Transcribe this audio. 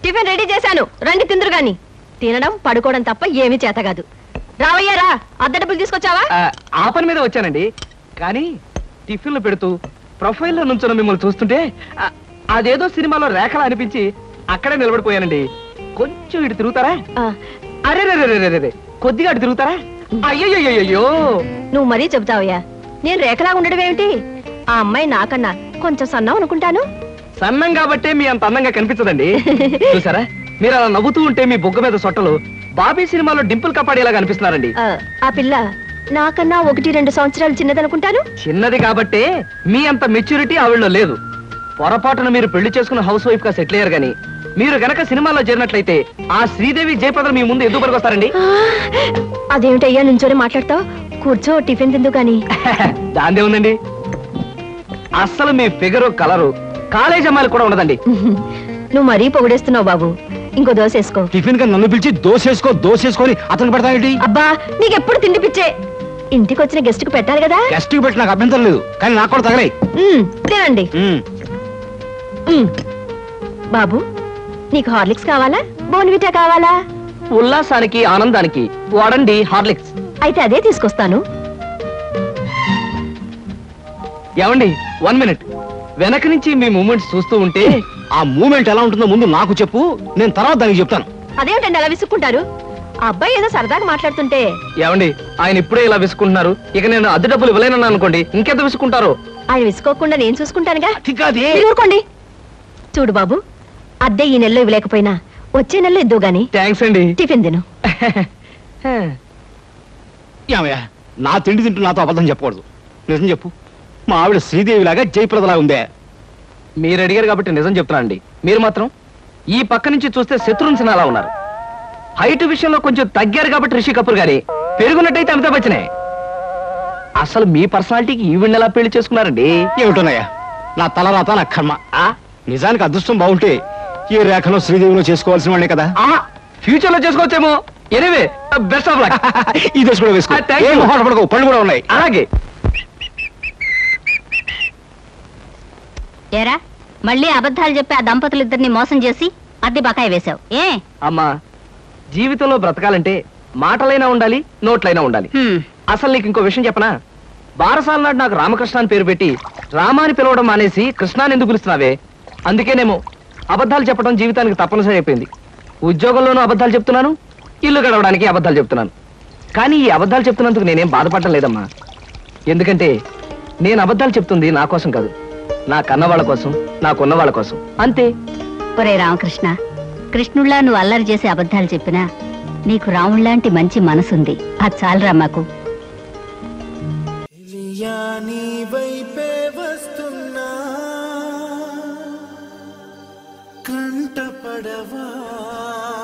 Tiffin ready చేశాను రండి తిందురు గాని తినడం పడుకోవడం తప్ప ఏమీ చేత కాదు రావయ్యా రా అద్దె డబ్బులు తీసుకొచ్చావా ఆ, ఆ పని మీద వచ్చానండి కానీ టిఫిన్లు పెడుతూ ప్రొఫైల్లో నుంచున్న మిమ్మల్ని చూస్తుంటే ఆ, అదేదో సినిమాలో రేఖలా అనిపించి అక్కడే నిలబడిపోయానండి కొంచెం ఇటు తిరుగుతారా ఆ, అరే రే రే రే, రే, రే. కొద్దిగా అటు తిరుగుతారా అయ్యయ్యో నువ్వు మరీ చెబుతావయ్యా నేను రేఖలా ఉండడం ఏమిటి ఆ అమ్మాయి నాకన్నా కొంచెం సన్నం అనుకుంటాను సన్నం కాబట్టే మీ అంత అందంగా కనిపించదండి చూసారా మీరు అలా నవ్వుతూ ఉంటే మీ బొగ్గ మీద సొట్టలు బాబీ సినిమాలో డింపుల్ కపాడేలా కనిపిస్తున్నారండి ఆ, ఆ పిల్ల నాకన్నా ఒకటి రెండు సంవత్సరాలు చిన్నదనుకుంటాను చిన్నది కాబట్టే మీ అంత మెచ్యూరిటీ ఆవిడలో లేదు పొరపాటున మీరు పెళ్లి చేసుకున్న హౌస్ వైఫ్ గా సెటిల్ అయ్యారు గాని మీరు గనక సినిమాలో చేరినట్లయితే ఆ శ్రీదేవి జయప్రద మీ ముందు ఎందుకు పనికొస్తారండి ఆ, అదేమిటయ్యా నుంచోని మాట్లాడతావు కూర్చో టిఫిన్ తిందు గాని దాందే ఉందండి అస్సలు మీ ఫిగరు కలరు కాలేజ్ అమ్మాయిలు కూడా ఉండదండి నువ్వు మరీ పొగిడేస్తున్నావు బాబు ఇంకో దోశ వేసుకో టిఫిన్ గా నన్ను పిలిచి దోసేసుకో దోసేసుకొని అతను పెడతానేటి అబ్బా నీకెప్పుడు తిండి పిచ్చే ఇంటికి వచ్చిన గెస్ట్ కు పెట్టాలి కదా గెస్ట్ కి పెట్టి నాకు అభ్యంతరం లేదు కానీ నాకు కూడా తగలే ఉమ్, తినండి ఉమ్. బాబు నీకు హార్లిక్స్ కావాలా బోన్విటా కావాలా ఉల్లాసానికి ఆనందానికి వాడండి హార్లిక్స్ అయితే అదే తీసుకొస్తాను ఏమండి వన్ మినిట్ వెనక నుంచి మీ మూమెంట్స్ చూస్తూ ఉంటే ఆ మూమెంట్ ఎలా ఉంటుందో ముందు నాకు చెప్పు నేను తర్వాత దానికి చెప్తాను అదేమిటండి అలా విసుక్కుంటారు ఆ అబ్బాయి ఏదో సరదాగా మాట్లాడుతుంటే ఏమండి ఆయన ఇప్పుడే ఇలా విసుకుంటున్నారు ఇక నేను అద్దె డబ్బులు ఇవ్వలేనన్నా అనుకోండి ఇంకెంత విసుకుంటారో ఆయన విసుకోకుండా నేను చూసుకుంటానుగా అది కాదే మీరు ఊరుకోండి చూడు బాబు అద్దె ఈ నెలలో ఇవ్వలేకపోయినా వచ్చే నెలలో ఇద్దు గాని థ్యాంక్స్ అండి టిఫిన్ తిను ఏమయ్యా నా తిండి తింటూ నాతో అబద్ధం చెప్పకూడదు నిజం చెప్పు మా ఆవిడ శ్రీదేవి లాగా జయప్రదలా ఉందే మీరు అడిగారు కాబట్టి నిజం చెప్తున్నా అండి మీరు మాత్రం ఈ పక్క నుంచి చూస్తే శత్రుఘ్న సిన్హా అలా ఉన్నారు హైట్ విషయంలో కొంచెం తగ్గారు కాబట్టి రిషి కపూర్ గారి పెరుగున్నట్టయితే అమితాబ్ బచ్చనే అసలు మీ పర్సనాలిటీకి ఈవిడ్ని ఎలా పెళ్లి చేసుకున్నారండి ఏమిటోనయ్యా నా తలరాత నా కర్మ ఆ నిజానికి అదృష్టం బాగుంటే ఈ రేఖలో శ్రీదేవిలో చేసుకోవాల్సిన వాడే కదా ఫ్యూచర్ లో చేసుకోవచ్చేమో ఎనివే బెస్ట్ ఆఫ్ లక్ ఈ దశ కూడా వేసుకో ఆ, thank you. ఏం మొహాట పడకు పళ్ళు కూడా ఉన్నాయి అలాగే ఏరా మళ్ళీ అబద్ధాలు చెప్పి ఆ దంపతులిద్దరిని మోసం చేసి అద్దె బకాయి వేశావు ఏ అమ్మా జీవితంలో బ్రతకాలంటే మాటలైనా ఉండాలి నోట్లైనా ఉండాలి హ్మ్. అసలు నీకు ఇంకో విషయం చెప్పనా బారసాల నాడు నాకు రామకృష్ణ అని పేరు పెట్టి రామాని పిలవడం మానేసి కృష్ణాని ఎందుకు పిలుస్తున్నావే అందుకేనేమో అబద్ధాలు చెప్పడం జీవితానికి తప్పనిసరి అయిపోయింది ఉద్యోగంలోనూ అబద్ధాలు చెప్తున్నాను ఇల్లు గడవడానికి అబద్ధాలు చెప్తున్నాను కానీ ఈ అబద్ధాలు చెప్తున్నందుకు నేనేం బాధపడటం లేదమ్మా ఎందుకంటే నేను అబద్ధాలు చెప్తుంది నా కోసం కాదు నా కన్నవాళ్ళ కోసం నాకున్న వాళ్ళ కోసం అంతే ఒరే రామకృష్ణ కృష్ణుళ్ళా నువ్వు అల్లరి చేసి అబద్ధాలు చెప్పినా నీకు రాముళ్లాంటి మంచి మనసుంది అది చాలరా మాకు తెలియా నీ వైపే వస్తున్నా కంటపడవా